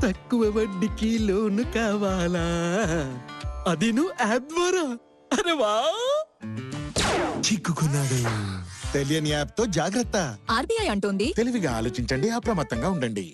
తక్కువ వడ్డీకి లోను కావాలా అది నువ్వు యాప్ ద్వారా అరే వా చిక్కుకున్నాడు తెలియని యాప్ తో జాగ్రత్త ఆర్బీఐ అంటోంది తెలివిగా ఆలోచించండి అప్రమత్తంగా ఉండండి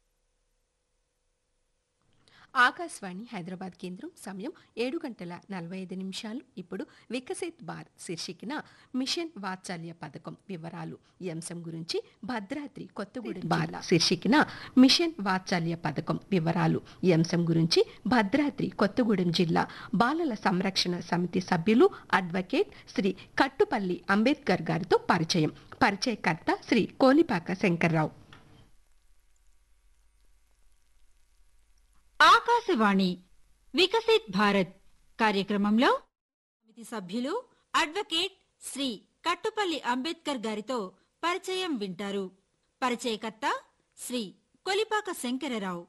ఆకాశవాణి హైదరాబాద్ కేంద్రం సమయం ఏడు గంటల నలభై ఐదు నిమిషాలు ఇప్పుడు వికసిత్ బార్ శీర్షికన మిషన్ వాత్సల్య పథకం వివరాలు ఈ అంశం గురించి భద్రాద్రి కొత్తగూడెం బార్ శీర్షికన మిషన్ వాత్సల్య పథకం వివరాలు ఈ అంశం గురించి భద్రాద్రి కొత్తగూడెం జిల్లా బాలల సంరక్షణ సమితి సభ్యులు అడ్వకేట్ శ్రీ కట్టుపల్లి అంబేద్కర్ గారితో పరిచయం పరిచయకర్త శ్రీ కోలిపాక శంకర్రావు ఆకాశవాణి వికసిత్ భారత్ కార్యక్రమంలో సమితి సభ్యులు అడ్వకేట్ శ్రీ కట్టుపల్లి అంబేద్కర్ గారితో పరిచయం వింటారు పరిచయకర్త శ్రీ కొలిపాక శంకరరావు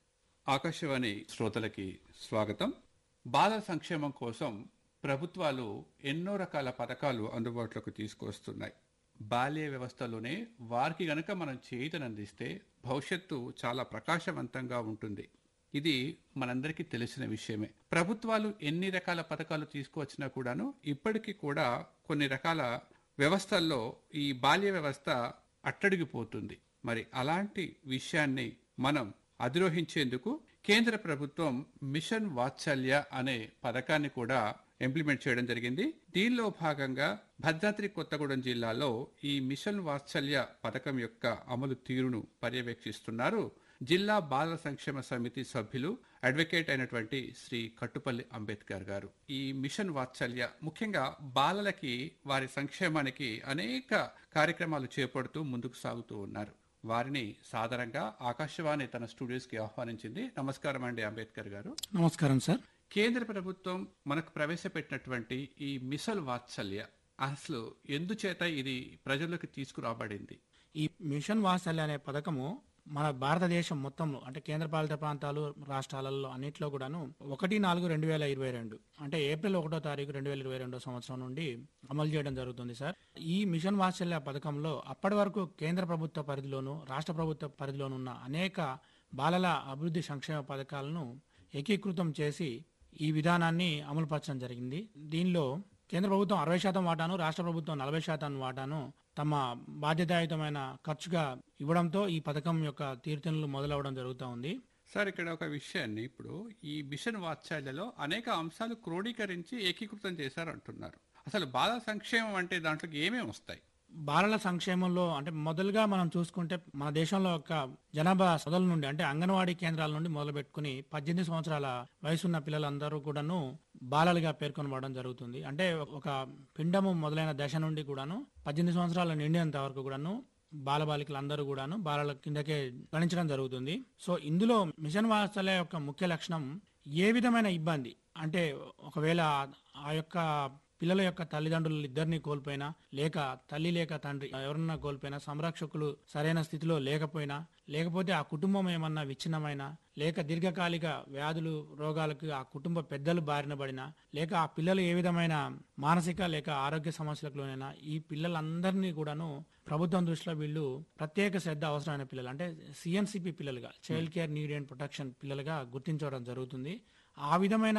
ఆకాశవాణి శ్రోతలకి స్వాగతం బాలల సంక్షేమం కోసం ప్రభుత్వాలు ఎన్నో రకాల పథకాలు అందుబాటులోకి తీసుకొస్తున్నాయి బాల్య వ్యవస్థలోనే వారికి గనక మనం చేయుతనందిస్తే భవిష్యత్తు చాలా ప్రకాశవంతంగా ఉంటుంది ఇది మనందరికీ తెలిసిన విషయమే ప్రభుత్వాలు ఎన్ని రకాల పథకాలు తీసుకువచ్చినా కూడాను ఇప్పటికీ కూడా కొన్ని రకాల వ్యవస్థల్లో ఈ బాల్య వ్యవస్థ అట్టడిగిపోతుంది మరి అలాంటి విషయాన్ని మనం అధిరోహించేందుకు కేంద్ర ప్రభుత్వం మిషన్ వాత్సల్య అనే పథకాన్ని కూడా ఇంప్లిమెంట్ చేయడం జరిగింది దీనిలో భాగంగా భద్రాద్రి కొత్తగూడెం జిల్లాలో ఈ మిషన్ వాత్సల్య పథకం యొక్క అమలు తీరును పర్యవేక్షిస్తున్నారు జిల్లా బాల సంక్షేమ సమితి సభ్యులు అడ్వకేట్ అయినటువంటి శ్రీ కట్టుపల్లి అంబేద్కర్ గారు ఈ మిషన్ వాత్సల్య ముఖ్యంగా బాలలకి వారి సంక్షేమానికి అనేక కార్యక్రమాలు చేపడుతూ ముందుకు సాగుతూ ఉన్నారు వారిని సాదరంగా ఆకాశవాణి తన స్టూడియోస్ కి ఆహ్వానించింది నమస్కారం అండి అంబేద్కర్ గారు నమస్కారం సార్ కేంద్ర ప్రభుత్వం మనకు ప్రవేశపెట్టినటువంటి ఈ మిసల్ వాత్సల్య అసలు ఎందుచేత ఇది ప్రజల్లోకి తీసుకురాబడింది ఈ మిషన్ వాత్సల్య అనే పథకము మన భారతదేశం మొత్తం అంటే కేంద్రపాలిత ప్రాంతాలు రాష్ట్రాలలో అన్నింటిలో కూడాను ఒకటి నాలుగు రెండు వేల ఇరవై రెండు అంటే ఏప్రిల్ ఒకటో తారీఖు రెండు వేల ఇరవై రెండో సంవత్సరం నుండి అమలు చేయడం జరుగుతుంది సార్ ఈ మిషన్ వాత్సల్య పథకంలో అప్పటి వరకు కేంద్ర ప్రభుత్వ పరిధిలోను రాష్ట్ర ప్రభుత్వ పరిధిలోను ఉన్న అనేక బాలల అభివృద్ధి సంక్షేమ పథకాలను ఏకీకృతం చేసి ఈ విధానాన్ని అమలుపరచడం జరిగింది దీనిలో కేంద్ర ప్రభుత్వం అరవై శాతం వాటాను రాష్ట్ర ప్రభుత్వం నలభై శాతం వాటాను తమ బాధ్యతాయుతమైన ఖర్చుగా ఇవ్వడంతో ఈ పథకం యొక్క తీర్థనులు మొదలవడం జరుగుతూ ఉంది సార్ ఇక్కడ ఒక విషయాన్ని ఇప్పుడు ఈ మిషన్ వాత్సల్యలో అనేక అంశాలు క్రోడీకరించి ఏకీకృతం చేశారు అంటున్నారు అసలు బాల సంక్షేమం అంటే దాంట్లోకి ఏమేమి వస్తాయి బాలల సంక్షేమంలో అంటే మొదలుగా మనం చూసుకుంటే మన దేశంలో ఒక జనాభా మొదల నుండి అంటే అంగన్వాడీ కేంద్రాల నుండి మొదలు పెట్టుకుని పద్దెనిమిది సంవత్సరాల వయసున్న పిల్లలందరూ కూడాను బాలలుగా పేర్కొనబడడం జరుగుతుంది అంటే ఒక పిండము మొదలైన దశ నుండి కూడాను పద్దెనిమిది సంవత్సరాల నిండినంత వరకు కూడాను బాలబాలికలు అందరూ కూడాను బాలల కిందకే గణించడం జరుగుతుంది సో ఇందులో మిషన్ వాత్సల్య యొక్క ముఖ్య లక్షణం ఏ విధమైన ఇబ్బంది అంటే ఒకవేళ ఆ యొక్క పిల్లల యొక్క తల్లిదండ్రులు ఇద్దరిని కోల్పోయినా లేక తల్లి లేక తండ్రి ఎవరన్నా కోల్పోయినా సంరక్షకులు సరైన స్థితిలో లేకపోయినా లేకపోతే ఆ కుటుంబం ఏమన్నా విచ్ఛిన్నమైనా లేక దీర్ఘకాలిక వ్యాధులు రోగాలకు ఆ కుటుంబ పెద్దలు బారిన పడినా లేక ఆ పిల్లలు ఏ విధమైన మానసిక లేక ఆరోగ్య సమస్యలకులోనైనా ఈ పిల్లలందరినీ కూడాను ప్రభుత్వం దృష్టిలో వీళ్ళు ప్రత్యేక శ్రద్ధ అవసరమైన పిల్లలు అంటే సిఎన్సిపి పిల్లలుగా child care need and protection పిల్లలుగా గుర్తించడం జరుగుతుంది ఆ విధమైన